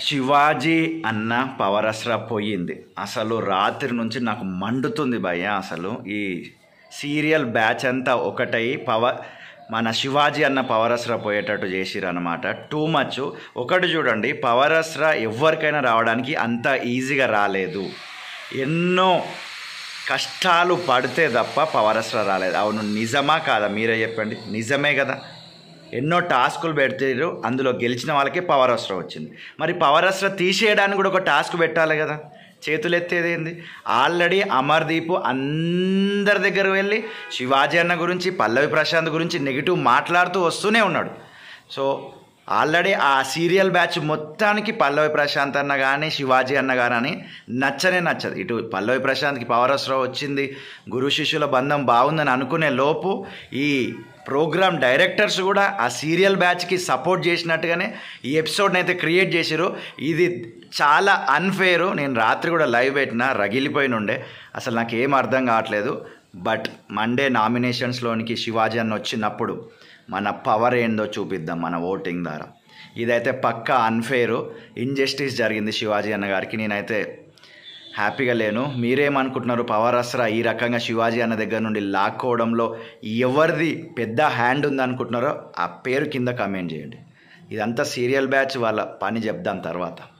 శివాజీ అన్న పవర్ అస్రా పోయింది అసలు రాత్రి నుంచి నాకు మండుతుంది భయ్య అసలు ఈ సీరియల్ బ్యాచ్ అంతా ఒకటై పవర్ మన శివాజీ అన్న పవర్ అస్రా పోయేటట్టు చేసిరు అనమాట టూ మచ్ ఒకటి చూడండి పవర్ అస్రా ఎవరికైనా రావడానికి అంత ఈజీగా రాలేదు ఎన్నో కష్టాలు పడితే తప్ప పవర్ అస్రా రాలేదు అవును నిజమా కాదా మీరే చెప్పండి నిజమే కదా ఎన్నో టాస్కులు పెడతారు అందులో గెలిచిన వాళ్ళకే పవర్ అస్త్ర వచ్చింది మరి పవర్ అస్త్ర తీసేయడానికి కూడా ఒక టాస్క్ పెట్టాలి కదా చేతులు ఎత్తేది ఏంది ఆల్రెడీ అమర్దీప్ అందరి దగ్గర వెళ్ళి శివాజీ అన్న గురించి పల్లవి ప్రశాంత్ గురించి నెగిటివ్ మాట్లాడుతూ వస్తూనే ఉన్నాడు సో ఆల్రెడీ ఆ సీరియల్ బ్యాచ్ మొత్తానికి పల్లవి ప్రశాంత్ అన్న కానీ శివాజీ అన్న కానీ నచ్చనే నచ్చదు ఇటు పల్లవి ప్రశాంత్కి పవర్ అస్త్రం వచ్చింది గురు శిష్యుల బంధం బాగుందని అనుకునే లోపు ఈ ప్రోగ్రామ్ డైరెక్టర్స్ కూడా ఆ సీరియల్ బ్యాచ్కి సపోర్ట్ చేసినట్టుగానే ఈ ఎపిసోడ్ని అయితే క్రియేట్ చేసిరు ఇది చాలా అన్ఫేరు నేను రాత్రి కూడా లైవ్ పెట్టిన రగిలిపోయిన ఉండే అసలు నాకు ఏం అర్థం కావట్లేదు బట్ మండే నామినేషన్స్లోనికి శివాజీ అన్న వచ్చినప్పుడు మన పవర్ ఏందో చూపిద్దాం మన ఓటింగ్ ద్వారా ఇదైతే పక్కా అన్ఫేరు ఇంజస్టిస్ జరిగింది శివాజీ అన్న గారికి నేనైతే హ్యాపీగా లేను మీరేమనుకుంటున్నారు పవర్ అస్రా ఈ రకంగా శివాజీ అన్న దగ్గర నుండి లాక్కోవడంలో ఎవరిది పెద్ద హ్యాండ్ ఉందనుకుంటున్నారో ఆ పేరు కింద కమెంట్ చేయండి ఇదంతా సీరియల్ బ్యాచ్ వాళ్ళ పని చెప్దాం తర్వాత